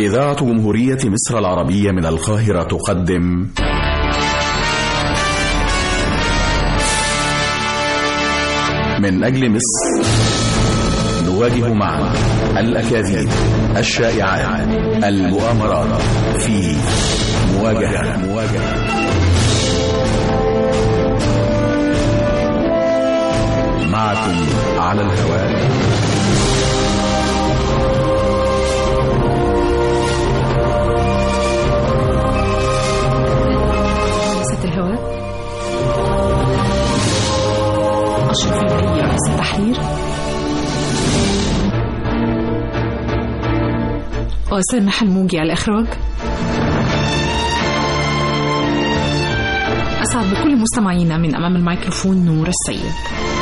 إذاعة جمهورية مصر العربية من القاهرة تقدم من أجل مصر نواجه معا الأكاذيب الشائعات المؤامرات في مواجهة مواجهة معكم على الهواء ست الهواء أشرف البهي رئيس التحرير وسامح الموجي على الإخراج أسعد بكل مستمعينا من أمام الميكروفون نور السيد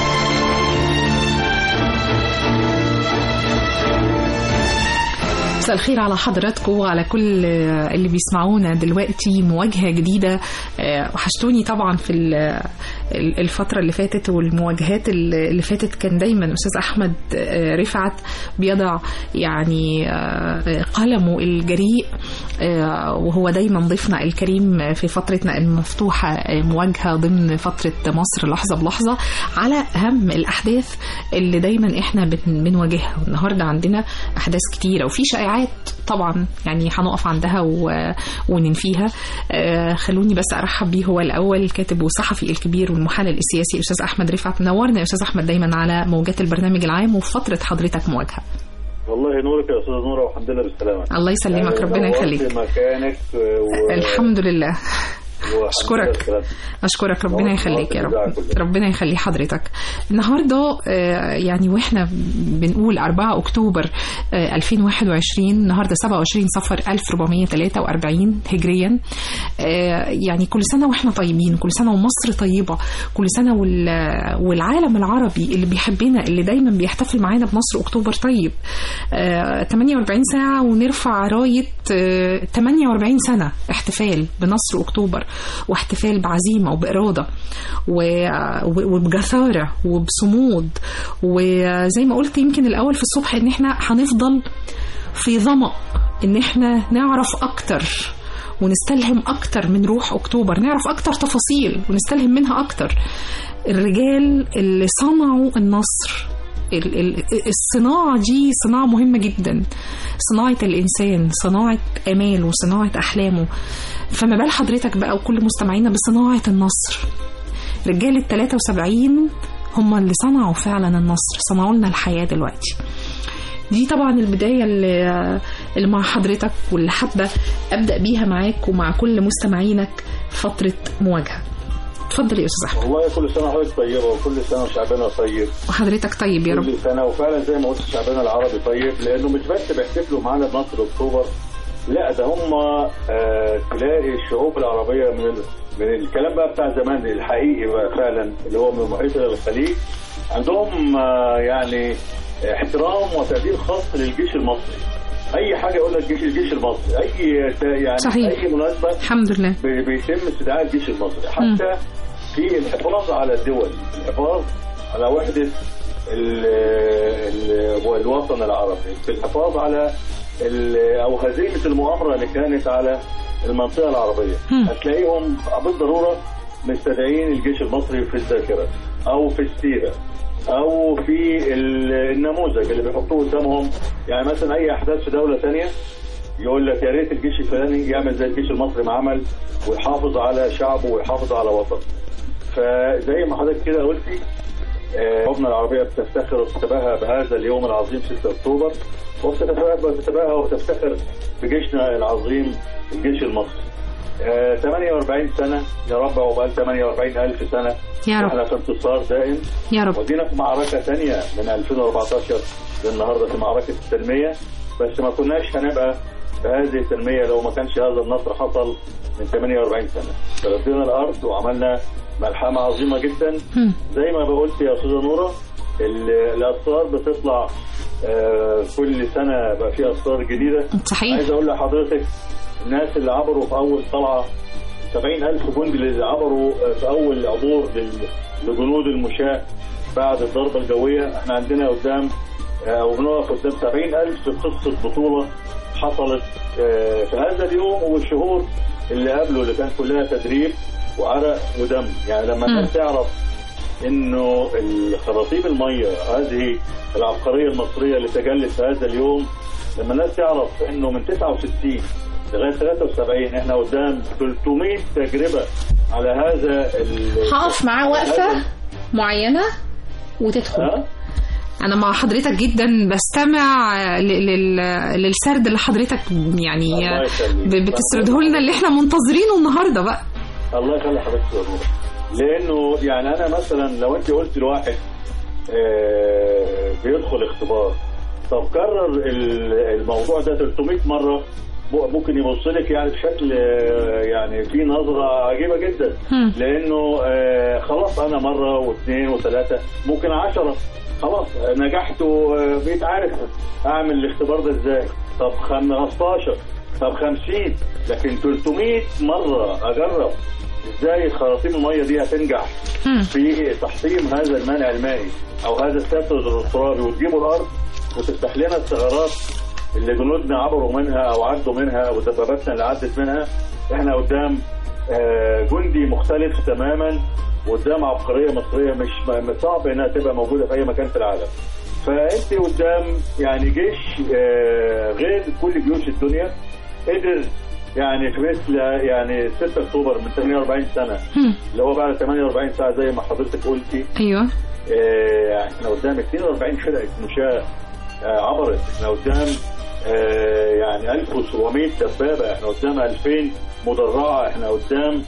مساء الخير على حضراتكم وعلى كل اللي بيسمعونا دلوقتي مواجهة جديدة آه، وحشتوني طبعا في ال- الفترة اللي فاتت والمواجهات اللي فاتت كان دايما أستاذ أحمد آه، رفعت بيضع يعني آه، قلمه الجريء آه، وهو دايما ضيفنا الكريم في فترتنا المفتوحة آه، مواجهة ضمن فترة مصر لحظة بلحظة على أهم الأحداث اللي دايما إحنا بن- بنواجهها النهاردة عندنا أحداث كتيرة وفي شائعات طبعا يعني هنقف عندها و- وننفيها آه، خلوني بس أرحب بيه هو الأول الكاتب والصحفي الكبير والمحلل السياسي أستاذ أحمد رفعت منورنا يا أستاذ أحمد دايما على موجات البرنامج العام وفي فترة حضرتك مواجهة والله نورك يا استاذ نوره والحمد لله بالسلامه الله يسلمك ربنا نورت يخليك مكانك و... الحمد لله والحمد لله أشكرك. بالسلامة. أشكرك ربنا نورت يخليك يا الإذاعة رب كلها. ربنا يخلي حضرتك النهاردة آه، يعني وإحنا بنقول 4 أكتوبر آه، 2021 النهاردة 27 صفر 1443 هجريا آه، يعني كل سنة وإحنا طيبين كل سنة ومصر طيبة كل سنة وال- والعالم العربي اللي بيحبنا اللي دايما بيحتفل معانا بنصر أكتوبر طيب آه، 48 ساعة ونرفع راية آه، 48 سنة احتفال بنصر أكتوبر واحتفال بعزيمة وبإرادة و- و- وبجثارة وبصمود وزي ما قلت يمكن الأول في الصبح إن إحنا هنفضل في ظمأ إن إحنا نعرف أكتر ونستلهم أكتر من روح أكتوبر نعرف أكتر تفاصيل ونستلهم منها أكتر الرجال اللي صنعوا النصر ال- ال- الصناعة دي صناعة مهمة جدا صناعة الإنسان صناعة أماله وصناعة أحلامه فما بال حضرتك بقى وكل مستمعينا بصناعة النصر رجال ال 73 هم اللي صنعوا فعلا النصر صنعوا لنا الحياة دلوقتي دي طبعا البداية اللي, اللي مع حضرتك واللي حابة أبدأ بيها معاك ومع كل مستمعينك فترة مواجهة اتفضل يا أستاذ أحمد والله كل سنه وحضرتك طيبه وكل سنه وشعبنا طيب وحضرتك طيب يا رب كل سنه وفعلا زي ما قلت شعبنا العربي طيب لانه مش بس بيحتفلوا معانا بنصر اكتوبر لا ده هم آه تلاقي الشعوب العربيه من ال... من الكلام بقى بتاع زمان الحقيقي بقى فعلا اللي هو من المحيط الى الخليج عندهم آه يعني احترام وتقدير خاص للجيش المصري اي حاجه يقول لك جيش الجيش المصري اي يعني صحيح. اي مناسبه الحمد لله بي- بيتم استدعاء الجيش المصري حتى في الحفاظ على الدول الحفاظ على وحدة ال ال الوطن العربي في الحفاظ على ال- أو هزيمة المؤامرة اللي كانت على المنطقة العربية مم. هتلاقيهم بالضرورة مستدعين الجيش المصري في الذاكرة أو في السيرة أو في ال- النموذج اللي بيحطوه قدامهم يعني مثلا أي أحداث في دولة ثانية يقول لك يا ريت الجيش الفلاني يعمل زي الجيش المصري ما عمل ويحافظ على شعبه ويحافظ على وطنه. فزي ما حضرتك كده قلتي آه، شعوبنا العربيه بتفتخر وبتتباهى بهذا اليوم العظيم 6 اكتوبر وبتتباهى بتتباهى وتفتخر بجيشنا العظيم الجيش المصري. آه، 48 سنه يا رب عقبال 48 الف سنه يا رب احنا في انتصار دائم يا رب ودينا في معركة تانية من 2014 للنهاردة في معركة التنمية بس ما كناش هنبقى بهذه التنمية لو ما كانش هذا النصر حصل من 48 سنة فردينا الأرض وعملنا ملحمة عظيمة جدا مم. زي ما قلت يا أستاذة نورة ال- الأسرار بتطلع آه، كل سنة بقى في أسرار جديدة صحيح عايز أقول لحضرتك الناس اللي عبروا في أول طلعة 70 ألف جندي اللي عبروا في أول عبور لل- لجنود المشاة بعد الضربة الجوية احنا عندنا قدام أو بنقف قدام 70 ألف في قصة بطولة حصلت آه، في هذا اليوم والشهور اللي قبله اللي كان كلها تدريب وعرق ودم يعني لما مم. الناس تعرف انه خراطيم الميه هذه العبقريه المصريه اللي تجلت في هذا اليوم لما الناس تعرف انه من 69 لغايه 73 احنا قدام 300 تجربه على هذا ال- هقف معاه وقفه هذا- معينه وتدخل ها؟ انا مع حضرتك جدا بستمع ل- لل- للسرد اللي حضرتك يعني الله يخليك. ب- بتسرده لنا اللي احنا منتظرينه النهارده بقى الله يخلي حضرتك يا نور لانه يعني انا مثلا لو انت قلت لواحد آه، بيدخل اختبار طب كرر ال- الموضوع ده 300 مره م- ممكن يبص لك يعني بشكل آه، يعني في نظره عجيبه جدا هم. لانه آه، خلاص انا مره واثنين وثلاثه ممكن عشرة خلاص نجحت وبقيت عارف اعمل الاختبار ده ازاي طب 15 طب 50 لكن 300 مره اجرب ازاي خراطيم الميه دي هتنجح هم. في تحطيم هذا المانع المائي او هذا الساتر الترابي وتجيبوا الارض وتفتح لنا الثغرات اللي جنودنا عبروا منها او عدوا منها ودباباتنا اللي عدت منها احنا قدام آه، جندي مختلف تماما وقدام عبقريه مصريه مش م- صعب انها تبقى موجوده في اي مكان في العالم فانت قدام يعني جيش آه، غير كل جيوش الدنيا قدر يعني في مثل يعني 6 اكتوبر من 48 سنه هم. اللي هو بعد 48 ساعه زي ما حضرتك قلتي ايوه آه، احنا قدام 42 فرقه مشاة آه، عبرت احنا قدام آه، يعني 1700 دبابه احنا قدام 2000 مدرعه احنا قدام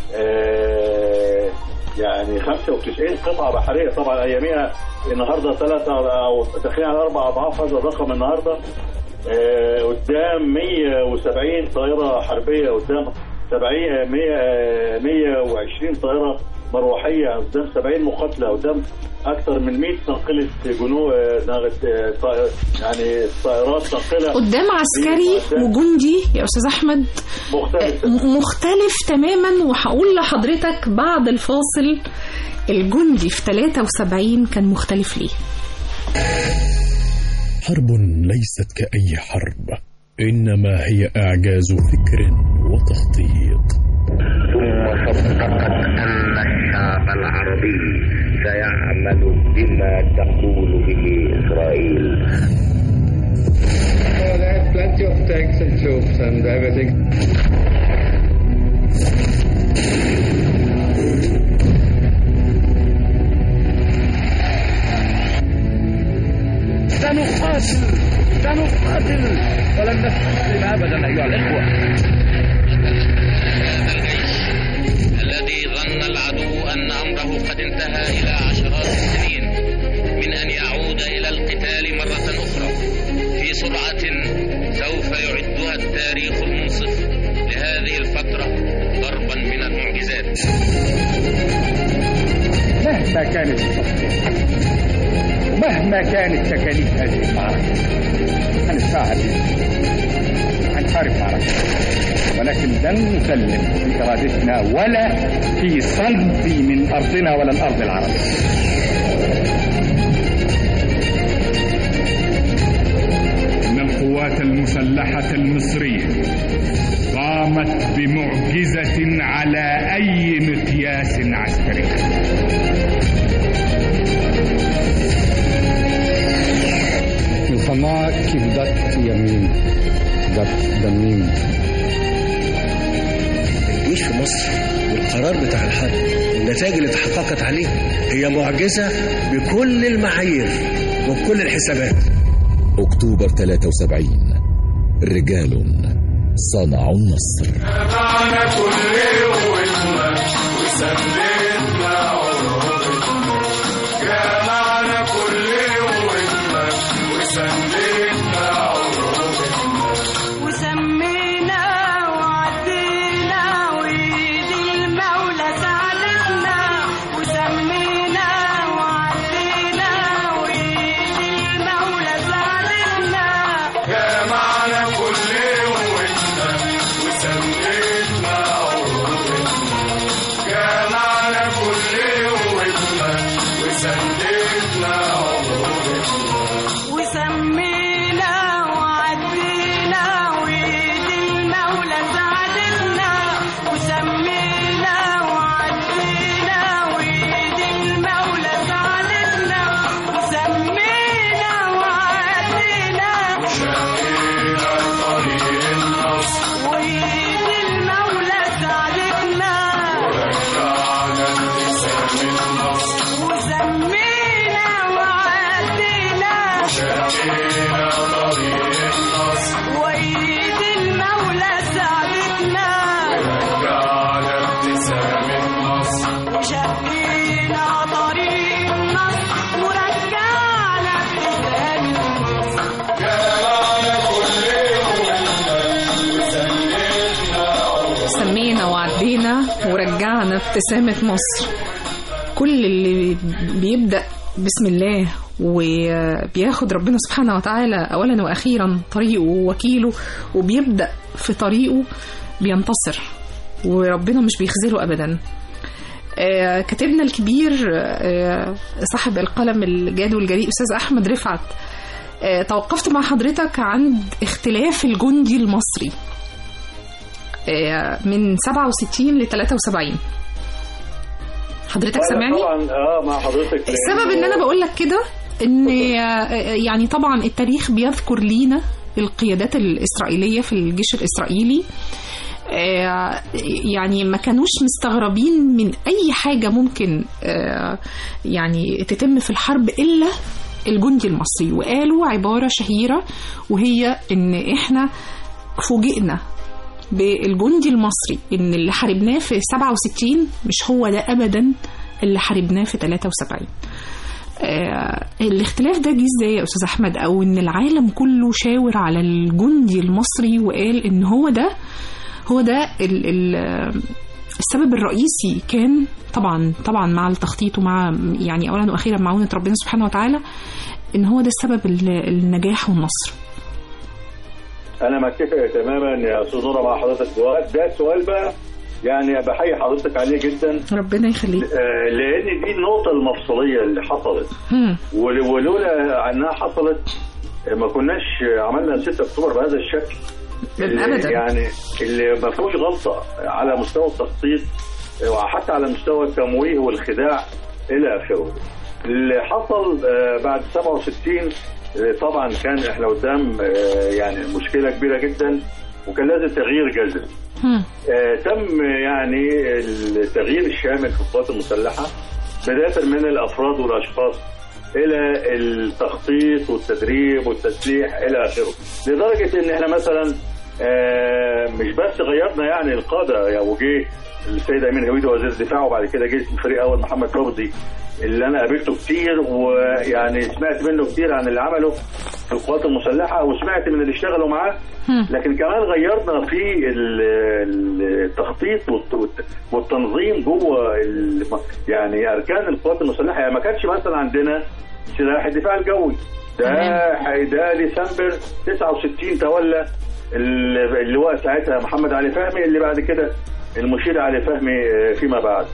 آه، يعني 95 قطعه بحريه طبعا اياميها النهارده ثلاثة او داخلين على اربع اضعاف هذا الرقم النهارده آه، قدام 170 طائره حربيه قدام 70 100 آه، 120 طائره مروحيه قدام 70 مقاتله قدام اكثر من 100 ناقله جنو آه، ناقلة، آه، طائر- يعني طائرات ناقله قدام عسكري وجندي يا استاذ احمد مختلفه م- مختلف تماما وهقول لحضرتك بعد الفاصل الجندي في 73 كان مختلف ليه حرب ليست كأي حرب إنما هي إعجاز فكر وتخطيط ثم صدقت أن الشعب العربي سيعمل بما تقول به إسرائيل Oh, there's plenty of tanks and troops and everything. سنقاتل سنقاتل ولن نستسلم أبدا أيها الإخوة الذي ظن العدو أن أمره قد انتهى إلى عشرات السنين من أن يعود إلى القتال مرة أخرى في سرعة سوف يعدها التاريخ المنصف لهذه الفترة ضربا من المعجزات مهما كانت التصوير ومهما كانت تكاليف هذه المعركة هنساعد هنحارب معركة ولكن لن نسلم بإرادتنا ولا في سنتي من أرضنا ولا الأرض العربية إن القوات المسلحة المصرية قامت بمعجزة على أي مقياس عسكري ملحمة كيف دت يمين دت دمين الجيش في مصر والقرار بتاع الحرب والنتائج اللي تحققت عليه هي معجزة بكل المعايير وبكل الحسابات أكتوبر 73 رجال صنعوا النصر معنا كل قوتنا وسلمنا عروبتنا جمعنا كل قوتنا وسلمنا عروبتنا وسمينا وعدينا وإيد المولى ساعدتنا وسمينا وعدينا وإيد المولى ساعدتنا جمعنا كل قوتنا وسلمنا عروبتنا جمعنا ورجعنا ابتسامة مصر كل اللي بيبدأ بسم الله وبياخد ربنا سبحانه وتعالى أولا وأخيرا طريقه ووكيله وبيبدأ في طريقه بينتصر وربنا مش بيخذله أبدا آه، كاتبنا الكبير آه، صاحب القلم الجاد والجريء أستاذ أحمد رفعت آه، توقفت مع حضرتك عند اختلاف الجندي المصري آه، من 67 ل 73 حضرتك أنا سامعني؟ طبعا اه مع حضرتك السبب ان انا بقول لك كده ان آه، يعني طبعا التاريخ بيذكر لينا القيادات الاسرائيليه في الجيش الاسرائيلي آه، يعني ما كانوش مستغربين من اي حاجه ممكن آه، يعني تتم في الحرب الا الجندي المصري وقالوا عباره شهيره وهي ان احنا فوجئنا بالجندي المصري ان اللي حاربناه في 67 مش هو ده ابدا اللي حاربناه في 73 آه الاختلاف ده جه ازاي يا استاذ احمد او ان العالم كله شاور على الجندي المصري وقال ان هو ده هو ده ال ال السبب الرئيسي كان طبعا طبعا مع التخطيط ومع يعني اولا واخيرا معونه ربنا سبحانه وتعالى ان هو ده السبب ال- النجاح والنصر انا متفق تماما يا استاذ نورة مع حضرتك جواد ده السؤال بقى يعني بحيي حضرتك عليه جدا ربنا يخليك آه، لان دي النقطه المفصليه اللي حصلت هم. ول- ولولا انها حصلت آه، ما كناش عملنا 6 اكتوبر بهذا الشكل اللي أبداً. يعني اللي ما فيهوش غلطه على مستوى التخطيط آه، وحتى على مستوى التمويه والخداع الى اخره اللي حصل آه، بعد 67 آه، طبعا كان احنا قدام آه، يعني مشكله كبيره جدا وكان لازم تغيير جذري هم. آه، تم يعني التغيير الشامل في القوات المسلحة بداية من الأفراد والأشخاص إلى التخطيط والتدريب والتسليح إلى آخره لدرجة إن إحنا مثلا آه، مش بس غيرنا يعني القادة يعني وجه السيد أمين هويدي وزير الدفاع وبعد كده جه الفريق أول محمد فوزي اللي أنا قابلته كتير ويعني سمعت منه كتير عن اللي عمله في القوات المسلحة وسمعت من اللي اشتغلوا معاه لكن كمان غيرنا في ال- ال- التخطيط والت- والت- والتنظيم جوه ال- يعني اركان القوات المسلحه يعني ما كانش مثلا عندنا سلاح الدفاع الجوي ده ده ديسمبر 69 تولى ال- اللواء ساعتها محمد علي فهمي اللي بعد كده المشير علي فهمي آه، فيما بعد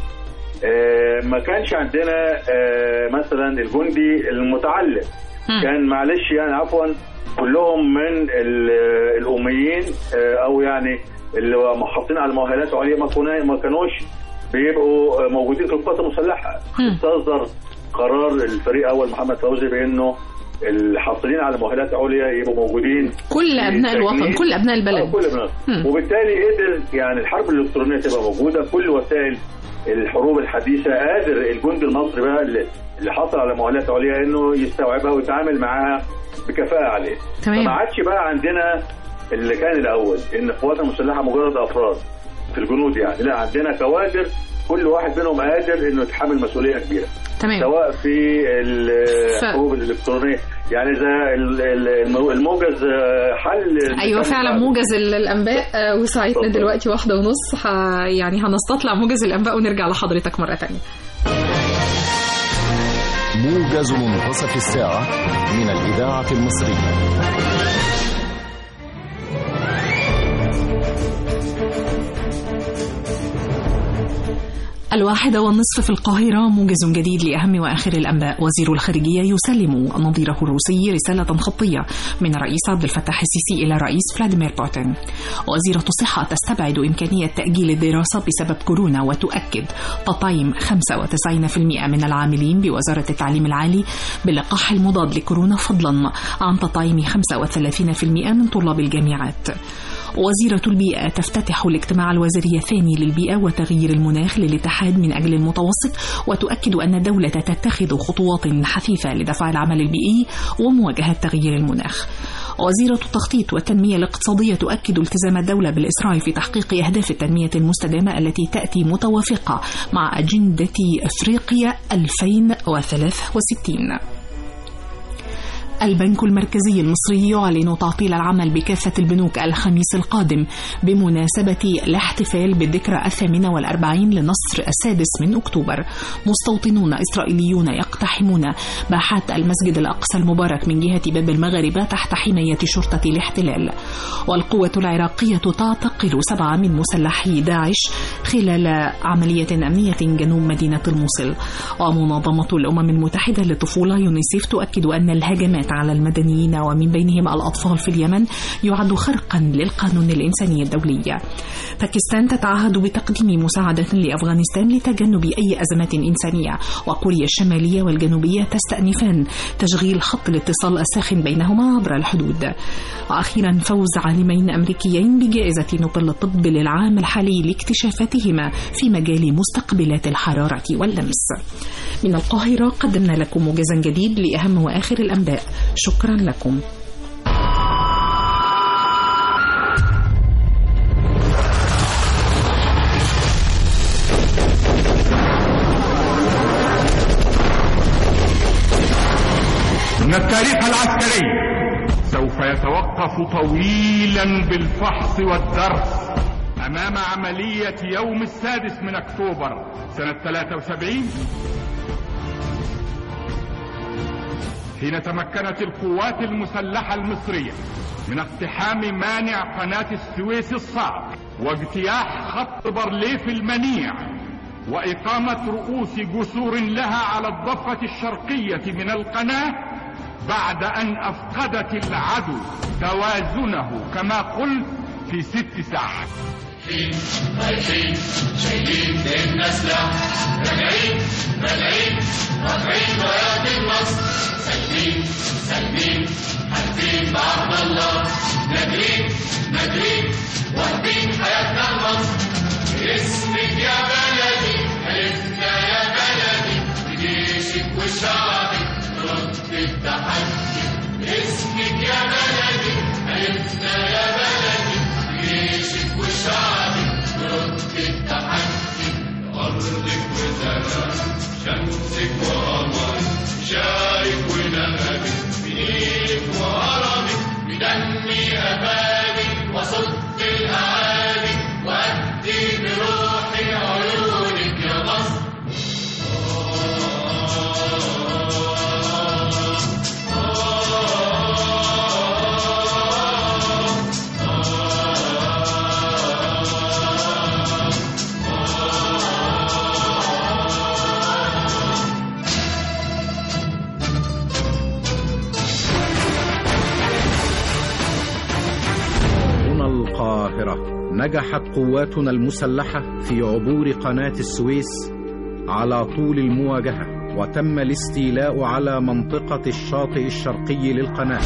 آه، ما كانش عندنا آه، مثلا الجندي المتعلم كان معلش يعني عفوا كلهم من ال- الاميين آه، او يعني اللي محطين على مؤهلات عليا ما كنا- ما كانوش بيبقوا آه، موجودين في القوات المسلحه استصدر قرار الفريق اول محمد فوزي بانه الحاصلين على مؤهلات عليا يبقوا موجودين كل في ابناء الوطن التجنيد. كل ابناء آه، البلد كل ابناء مم. وبالتالي قدر يعني الحرب الالكترونيه تبقى موجوده كل وسائل الحروب الحديثه قادر الجندي المصري بقى اللي اللي حصل على مؤهلات عليا انه يستوعبها ويتعامل معاها بكفاءه عليه تمام. فما عادش بقى عندنا اللي كان الاول ان القوات المسلحه مجرد افراد في الجنود يعني لا عندنا كوادر كل واحد منهم قادر انه يتحمل مسؤوليه كبيره تمام. سواء في الحروب الالكترونيه يعني اذا ال- ال- المو- الموجز آه، حل ايوه فعلا موجز ال- الانباء آه، وساعتنا دلوقتي واحدة ونص ح... يعني هنستطلع موجز الانباء ونرجع لحضرتك مرة تانية موجز منتصف الساعة من الإذاعة المصرية الواحدة والنصف في القاهرة موجز جديد لأهم وآخر الأنباء وزير الخارجية يسلم نظيره الروسي رسالة خطية من الرئيس عبد الفتاح السيسي إلى الرئيس فلاديمير بوتين وزيرة الصحة تستبعد إمكانية تأجيل الدراسة بسبب كورونا وتؤكد تطعيم 95% من العاملين بوزارة التعليم العالي باللقاح المضاد لكورونا فضلا عن تطعيم 35% من طلاب الجامعات وزيرة البيئة تفتتح الاجتماع الوزاري الثاني للبيئة وتغيير المناخ للاتحاد من أجل المتوسط وتؤكد أن الدولة تتخذ خطوات حثيثة لدفع العمل البيئي ومواجهة تغيير المناخ وزيرة التخطيط والتنمية الاقتصادية تؤكد التزام الدولة بالإسراع في تحقيق أهداف التنمية المستدامة التي تأتي متوافقة مع أجندة أفريقيا 2063 البنك المركزي المصري يعلن تعطيل العمل بكافة البنوك الخميس القادم بمناسبة الاحتفال بالذكرى الثامنة والأربعين لنصر السادس من أكتوبر مستوطنون إسرائيليون يقتحمون باحات المسجد الأقصى المبارك من جهة باب المغاربة تحت حماية شرطة الاحتلال والقوة العراقية تعتقل سبعة من مسلحي داعش خلال عملية أمنية جنوب مدينة الموصل ومنظمة الأمم المتحدة للطفولة يونيسيف تؤكد أن الهجمات على المدنيين ومن بينهم الأطفال في اليمن يعد خرقا للقانون الإنساني الدولي باكستان تتعهد بتقديم مساعدة لأفغانستان لتجنب أي أزمات إنسانية وكوريا الشمالية والجنوبية تستأنفان تشغيل خط الاتصال الساخن بينهما عبر الحدود وأخيرا فوز عالمين أمريكيين بجائزة نوبل للطب للعام الحالي لاكتشافاتهما في مجال مستقبلات الحرارة واللمس من القاهرة قدمنا لكم موجزا جديد لأهم وآخر الأنباء شكرا لكم إن التاريخ العسكري سوف يتوقف طويلا بالفحص والدرس أمام عملية يوم السادس من أكتوبر سنة 73 حين تمكنت القوات المسلحة المصرية من اقتحام مانع قناة السويس الصعب واجتياح خط برليف المنيع وإقامة رؤوس جسور لها على الضفة الشرقية من القناة بعد أن أفقدت العدو توازنه كما قلت في ست ساعات رايحين رايحين شايلين ديننا سلاح راجعين راجعين رافعين رايات النصر سالمين سالمين حالفين بعهد الله نادرين نادرين واهبين حياتنا لمصر باسمك يا بلدي حلفنا يا بلدي بجيشك وشعبك رد التحدي باسمك يا بلدي حلفنا يا بلدي بجيشك وشعبك رد التحدي أرضك وزرعك شمسك وقمرك شايك ونغمك بنيلك وهرمك بدمي أبابك وصد الأعادي وأدي بروحي عيونك يا مصر هنا القاهرة نجحت قواتنا المسلحة في عبور قناة السويس على طول المواجهة وتم الاستيلاء على منطقة الشاطئ الشرقي للقناة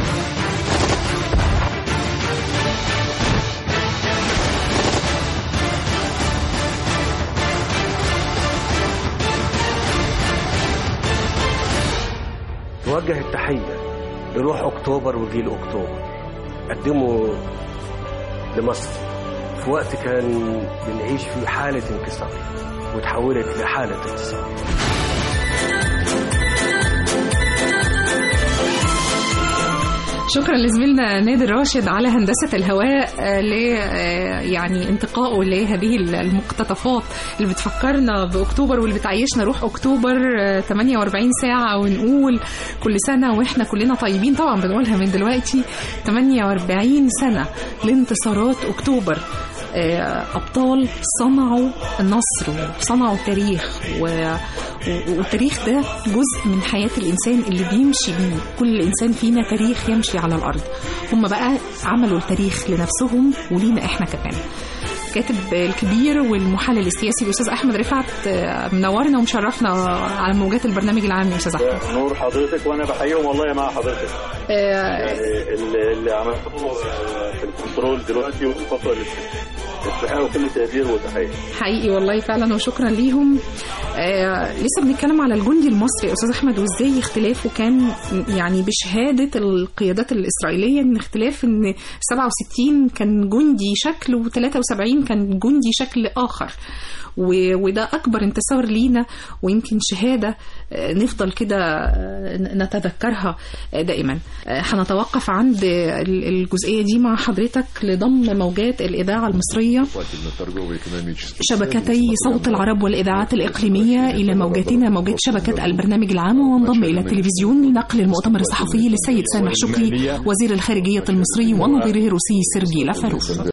توجه التحية لروح أكتوبر وجيل أكتوبر قدموا لمصر في وقت كان بنعيش فيه حالة انكسار وتحولت لحالة انتصار شكرا لزميلنا نادر راشد على هندسة الهواء آه، ل آه، يعني انتقائه لهذه المقتطفات اللي بتفكرنا بأكتوبر واللي بتعيشنا روح أكتوبر آه، 48 ساعة ونقول كل سنة وإحنا كلنا طيبين طبعا بنقولها من دلوقتي 48 سنة لانتصارات أكتوبر آه، أبطال صنعوا النصر وصنعوا التاريخ و... و- والتاريخ ده جزء من حياة الإنسان اللي بيمشي بيه كل إنسان فينا تاريخ يمشي على الأرض هم بقى عملوا التاريخ لنفسهم ولينا إحنا كمان الكاتب الكبير والمحلل السياسي الأستاذ أحمد رفعت آه، منورنا ومشرفنا على موجات البرنامج العام يا أستاذ أحمد نور حضرتك وانا بحييهم والله مع حضرتك آه، يعني اللي, اللي عملته آه، في الكنترول دلوقتي والفتره اللي فاتت. يستحقوا كل تقدير وتحيه حقيقي والله فعلا وشكرا ليهم آه لسه بنتكلم على الجندي المصري يا استاذ احمد وازاي اختلافه كان يعني بشهاده القيادات الاسرائيليه ان اختلاف ان 67 كان جندي شكل و73 كان جندي شكل اخر و- وده اكبر انتصار لينا ويمكن شهاده آه، نفضل كده آه، نتذكرها آه، دائما آه، هنتوقف عند ال- الجزئيه دي مع حضرتك لضم موجات الاذاعه المصريه شبكتي صوت العرب والإذاعات الإقليمية إلى موجاتنا موجات شبكة البرنامج العام وانضم إلى التلفزيون لنقل المؤتمر الصحفي للسيد سامح شكري وزير الخارجية المصري ونظيره الروسي سيرجي لافاروف